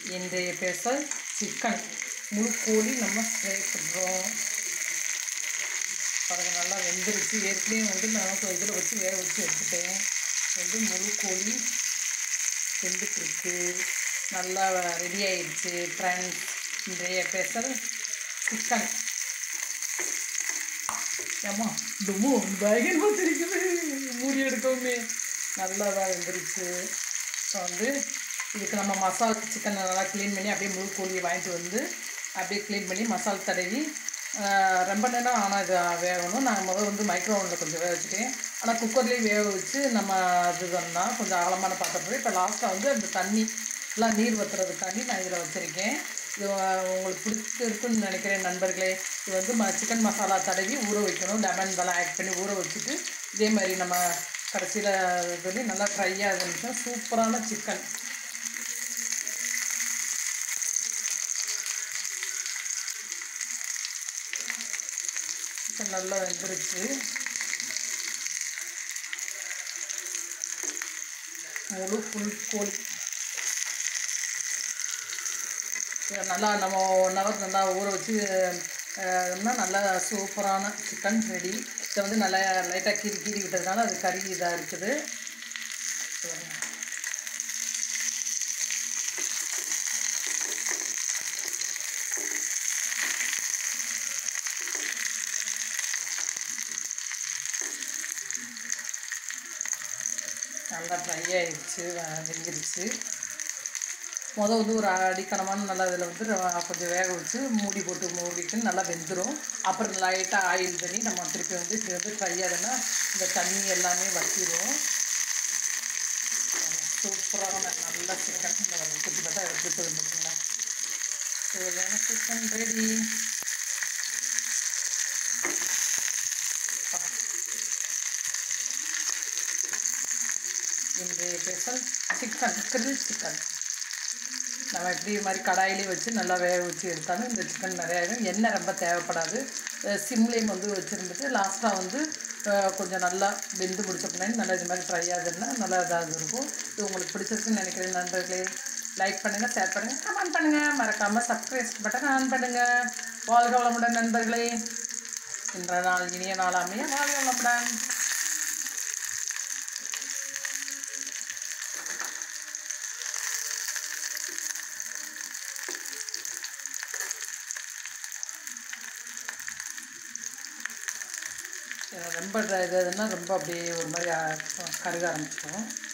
இன்றைய Basel chicken முழு கோழி நம்ம ஃப்ரை பண்ணுறோம் பாருங்க நல்லா வெந்துருச்சு ஏற்கனவே வந்து நான் இதில் வச்சு வேக வச்சு எடுத்துட்டேன் வந்து முழு கோழி வெந்துட்டுருக்கு நல்லா ரெடி ஆயிடுச்சு ஃப்ரெண்ட்ஸ் இன்றைய பேசல் சிக்கன் ஏம்மா டுமோ பயங்கரமாக தெரிக்குது மூடி எடுக்கவுமே நல்லா தான் வெந்துருச்சு ஸோ வந்து இதுக்கு நம்ம மசாலா சிக்கன் நல்லா க்ளீன் பண்ணி அப்படியே முழு கோழியை வாங்கிட்டு வந்து அப்படியே க்ளீன் பண்ணி மசாலா தடவி ஆஹ், ரொம்ப நேரம் ஆனால் இது வேகணும் நான் முதல் வந்து மைக்ரோவனில் கொஞ்சம் வேக வச்சுட்டேன் ஆனால் குக்கர்லேயே வேக வச்சு நம்ம இது பண்ணால் கொஞ்சம் ஆழமான பாத்திரத்தில் இப்போ லாஸ்ட்டாக வந்து அந்த தண்ணி எல்லாம் நீர் வத்துறதுக்காண்டி நான் இதில் வச்சுருக்கேன் இது அஹ், உங்களுக்கு பிடிச்சிருக்குன்னு நினைக்கிறேன் நண்பர்களே இது வந்து ம சிக்கன் மசாலா தடவி ஊற வைக்கணும் லெமன் இதெல்லாம் ஆட் பண்ணி ஊற வச்சுட்டு இதே மாதிரி நம்ம கடைசியில் பண்ணி நல்லா ட்ரையாக இருந்துச்சுன்னா சூப்பரான சிக்கன் சிக்கன் நல்லா வெந்துருச்சு முழு ஃபுல் கோழி இதை நல்லா நம்ம ஒன் ஹவர் நல்லா ஊற வச்சு அஹ், னா நல்லா சூப்பரான சிக்கன் ரெடி இதை வந்து நல்லா லைட்டாக கீறி கீறி விட்டதுனால அது கறி இதாக இருக்குது நல்லா ட்ரை ஆயிடுச்சு வ- வெந்துருச்சு மொதல் வந்து ஒரு அடிக்கணமான நல்லா இதில் வந்து ர- கொஞ்சம் வேக வச்சு மூடி போட்டு மூடிட்டு நல்லா வெந்துடும் அப்புறம் லைட்டாக ஆயில் பண்ணி நம்ம திருப்பி வந்து இப்படி வந்து ஃப்ரை ஆகுதுன்னா இந்த தண்ணி எல்லாமே வற்றிடும் சூப்பரான நல்ல சிக்கன் இந்த குட்டி பார்த்தா எடுத்து போயிருந்துச்சுங்களா சுவையான சிக்கன் ரெடி இன்றைய ஸ்பெஷல் சிக்கன் கிரில் சிக்கன் நம்ம எப்படி இது மாதிரி கடாயிலே வச்சு நல்லா வேக வச்சு எடுத்தாலும் இந்த சிக்கன் நிறையா ஆயிடும் எண்ணெய் ரொம்ப தேவைப்படாது சிம்லேயும் வந்து வச்சுருந்துட்டு லாஸ்ட்டாக வந்து அஹ், கொஞ்சம் நல்லா வெந்து முடிச்ச பின்னாடி நல்லா இது மாதிரி ஃப்ரை ஆகுதுன்னா நல்லா இதாக இருக்கும் இது உங்களுக்கு பிடிச்சிருக்குன்னு நினைக்கிறேன் நண்பர்களே லைக் பண்ணுங்கள் ஷேர் பண்ணுங்கள் கமெண்ட் பண்ணுங்கள் மறக்காமல் சப்ஸ்கிரைப் பட்டன் ஆன் பண்ணுங்கள் வாழ்க வளமுடன் நண்பர்களே இன்ற நாள் இனிய நாளாமைய வாழ்க வளமுடன் இது ரொம்ப இது இதுன்னா ரொம்ப அப்படியே ஒரு மாதிரி அஹ், கருக ஆரம்பிச்சிடும்